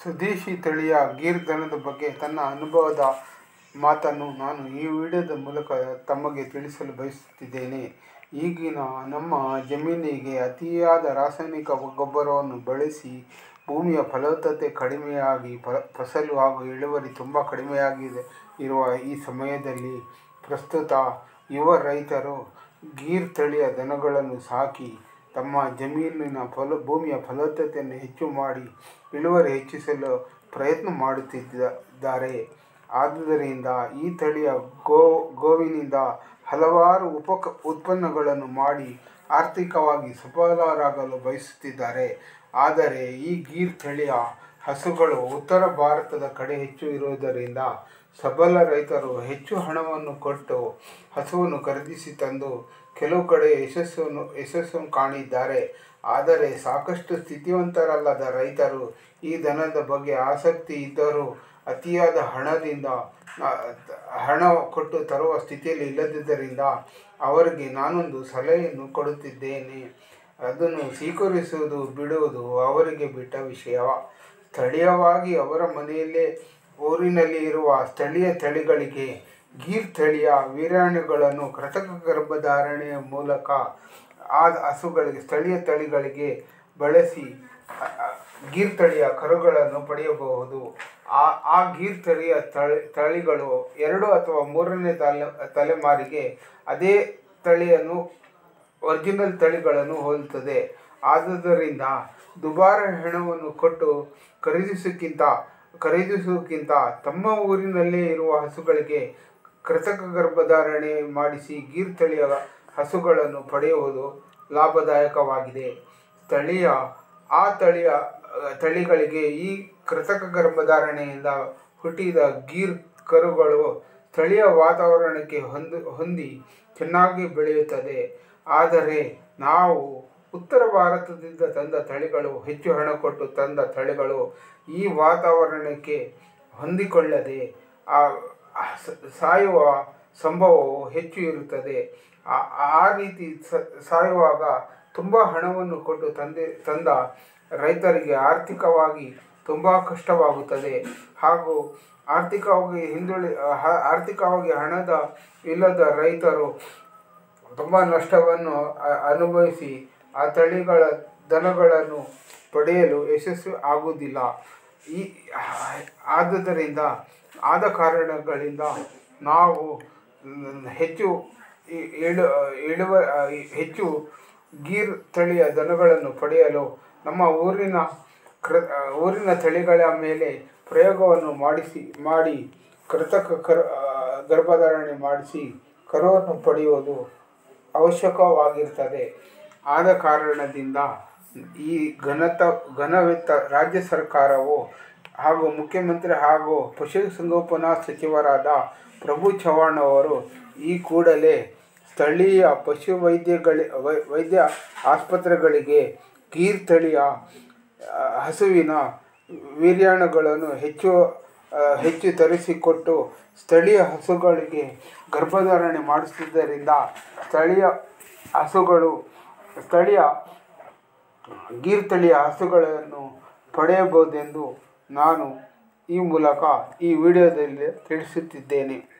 ಸ್ವದೇಶಿ ತಳಿಯ ಗೀರ್ ದನದ ಬಗ್ಗೆ ತನ್ನ ಅನುಭವದ ಮಾತನ್ನು ನಾನು ಈ ವಿಡಿಯೋದ ಮೂಲಕ ತಮಗೆ ತಿಳಿಸಲು ಬಯಸುತ್ತಿದ್ದೇನೆ ಈಗಿನ ನಮ್ಮ ಜಮೀನಿಗೆ ಅತಿಯಾದ ರಾಸಾಯನಿಕ ಗೊಬ್ಬರವನ್ನು ಬಳಸಿ ಭೂಮಿಯ ಫಲವತ್ತತೆ ಕಡಿಮೆಯಾಗಿ ಫ ಫಸಲು ಹಾಗೂ ಇಳುವರಿ ತುಂಬ ಕಡಿಮೆಯಾಗಿದೆ ಇರುವ ಈ ಸಮಯದಲ್ಲಿ ಪ್ರಸ್ತುತ ಯುವ ರೈತರು ಗೀರ್ ತಳಿಯ ದನಗಳನ್ನು ಸಾಕಿ ತಮ್ಮ ಜಮೀನಿನ ಫಲ ಭೂಮಿಯ ಫಲವತ್ತತೆಯನ್ನು ಹೆಚ್ಚು ಮಾಡಿ ಇಳುವರಿ ಹೆಚ್ಚಿಸಲು ಪ್ರಯತ್ನ ಮಾಡುತ್ತಿದ್ದಾರೆ ಆದುದರಿಂದ ಈ ತಳಿಯ ಗೋ ಗೋವಿನಿಂದ ಹಲವಾರು ಉಪ ಉತ್ಪನ್ನಗಳನ್ನು ಮಾಡಿ ಆರ್ಥಿಕವಾಗಿ ಸಫಲರಾಗಲು ಬಯಸುತ್ತಿದ್ದಾರೆ ಆದರೆ ಈ ಗೀರ್ ತಳಿಯ ಹಸುಗಳು ಉತ್ತರ ಭಾರತದ ಕಡೆ ಹೆಚ್ಚು ಇರುವುದರಿಂದ ಸಬಲ ರೈತರು ಹೆಚ್ಚು ಹಣವನ್ನು ಕೊಟ್ಟು ಹಸುವನ್ನು ಖರೀದಿಸಿ ತಂದು ಕೆಲವು ಕಡೆ ಯಶಸ್ಸನ್ನು ಯಶಸ್ಸನ್ನು ಕಾಣಿದ್ದಾರೆ ಆದರೆ ಸಾಕಷ್ಟು ಸ್ಥಿತಿವಂತರಲ್ಲದ ರೈತರು ಈ ದನದ ಬಗ್ಗೆ ಆಸಕ್ತಿ ಇದ್ದರೂ ಅತಿಯಾದ ಹಣದಿಂದ ಹಣ ಕೊಟ್ಟು ತರುವ ಸ್ಥಿತಿಯಲ್ಲಿ ಇಲ್ಲದಿದ್ದರಿಂದ ಅವರಿಗೆ ನಾನೊಂದು ಸಲಹೆಯನ್ನು ಕೊಡುತ್ತಿದ್ದೇನೆ ಅದನ್ನು ಸ್ವೀಕರಿಸುವುದು ಬಿಡುವುದು ಅವರಿಗೆ ಬಿಟ್ಟ ವಿಷಯ ಸ್ಥಳೀಯವಾಗಿ ಅವರ ಮನೆಯಲ್ಲೇ ಊರಿನಲ್ಲಿ ಇರುವ ಸ್ಥಳೀಯ ತಳಿಗಳಿಗೆ ಗೀರ್ ತಳಿಯ ವೀರ್ಯಾಣುಗಳನ್ನು ಕೃತಕ ಗರ್ಭಧಾರಣೆಯ ಮೂಲಕ ಆ ಹಸುಗಳಿಗೆ ಸ್ಥಳೀಯ ತಳಿಗಳಿಗೆ ಬಳಸಿ ಗೀರ್ ತಳಿಯ ಕರುಗಳನ್ನು ಪಡೆಯಬಹುದು ಆ ಆ ಗೀರ್ ತಳಿಯ ತಳಿ ತಳಿಗಳು ಎರಡು ಅಥವಾ ಮೂರನೇ ತಲೆ ತಲೆಮಾರಿಗೆ ಅದೇ ತಳಿಯನ್ನು ಒರಿಜಿನಲ್ ತಳಿಗಳನ್ನು ಹೋಲುತ್ತದೆ ಆದುದರಿಂದ ದುಬಾರಿ ಹಣವನ್ನು ಕೊಟ್ಟು ಖರೀದಿಸೋಕ್ಕಿಂತ ಖರೀದಿಸುವುದಕ್ಕಿಂತ ತಮ್ಮ ಊರಿನಲ್ಲೇ ಇರುವ ಹಸುಗಳಿಗೆ ಕೃತಕ ಗರ್ಭಧಾರಣೆ ಮಾಡಿಸಿ ಗೀರ್ ತಳಿಯ ಹಸುಗಳನ್ನು ಪಡೆಯುವುದು ಲಾಭದಾಯಕವಾಗಿದೆ ಸ್ಥಳೀಯ ಆ ತಳಿಯ ತಳಿಗಳಿಗೆ ಈ ಕೃತಕ ಗರ್ಭಧಾರಣೆಯಿಂದ ಹುಟ್ಟಿದ ಗೀರ್ ಕರುಗಳು ಸ್ಥಳೀಯ ವಾತಾವರಣಕ್ಕೆ ಹೊಂದು ಹೊಂದಿ ಚೆನ್ನಾಗಿ ಬೆಳೆಯುತ್ತದೆ ಆದರೆ ನಾವು ಉತ್ತರ ಭಾರತದಿಂದ ತಂದ ತಳಿಗಳು ಹೆಚ್ಚು ಹಣ ಕೊಟ್ಟು ತಂದ ತಳಿಗಳು ಈ ವಾತಾವರಣಕ್ಕೆ ಹೊಂದಿಕೊಳ್ಳದೆ ಸಾಯುವ ಸಂಭವವು ಹೆಚ್ಚು ಇರುತ್ತದೆ ಆ ರೀತಿ ಸಾಯುವಾಗ ತುಂಬ ಹಣವನ್ನು ಕೊಟ್ಟು ತಂದೆ ತಂದ ರೈತರಿಗೆ ಆರ್ಥಿಕವಾಗಿ ತುಂಬ ಕಷ್ಟವಾಗುತ್ತದೆ ಹಾಗೂ ಆರ್ಥಿಕವಾಗಿ ಹಿಂದುಳಿ ಆರ್ಥಿಕವಾಗಿ ಹಣದ ಇಲ್ಲದ ರೈತರು ತುಂಬ ನಷ್ಟವನ್ನು ಅನುಭವಿಸಿ ಆ ತಳಿಗಳ ದನಗಳನ್ನು ಪಡೆಯಲು ಯಶಸ್ವಿ ಆಗುವುದಿಲ್ಲ ಈ ಆದುದರಿಂದ ಆದ ಕಾರಣಗಳಿಂದ ನಾವು ಹೆಚ್ಚು ಇಳು ಇಳುವ ಹೆಚ್ಚು ಗೀರ್ ತಳಿಯ ದನಗಳನ್ನು ಪಡೆಯಲು ನಮ್ಮ ಊರಿನ ಕೃ ಊರಿನ ತಳಿಗಳ ಮೇಲೆ ಪ್ರಯೋಗವನ್ನು ಮಾಡಿಸಿ ಮಾಡಿ ಕೃತಕ ಕರು ಗರ್ಭಧಾರಣೆ ಮಾಡಿಸಿ ಕರುವನ್ನು ಪಡೆಯುವುದು ಅವಶ್ಯಕವಾಗಿರ್ತದೆ ಆದ ಕಾರಣದಿಂದ ಈ ಘನತ ಘನವೆತ್ತ ರಾಜ್ಯ ಸರ್ಕಾರವು ಹಾಗೂ ಮುಖ್ಯಮಂತ್ರಿ ಹಾಗೂ ಪಶುಸಂಗೋಪನಾ ಸಚಿವರಾದ ಪ್ರಭು ಚವ್ಹಾಣ್ ಅವರು ಈ ಕೂಡಲೇ ಸ್ಥಳೀಯ ಪಶು ವೈದ್ಯಗಳ ವೈದ್ಯ ಆಸ್ಪತ್ರೆಗಳಿಗೆ ಗೀರ್ ತಳಿಯ ಹಸುವಿನ ವೀರ್ಯಾಣುಗಳನ್ನು ಹೆಚ್ಚು ಹೆಚ್ಚು ತರಿಸಿಕೊಟ್ಟು ಸ್ಥಳೀಯ ಹಸುಗಳಿಗೆ ಗರ್ಭಧಾರಣೆ ಮಾಡಿಸುವುದರಿಂದ ಸ್ಥಳೀಯ ಹಸುಗಳು ಸ್ಥಳೀಯ ಗೀರ್ ತಳಿಯ ಹಸುಗಳನ್ನು ಪಡೆಯಬಹುದೆಂದು ನಾನು ಈ ಮೂಲಕ ಈ ವಿಡಿಯೋದಲ್ಲಿ ತಿಳಿಸುತ್ತಿದ್ದೇನೆ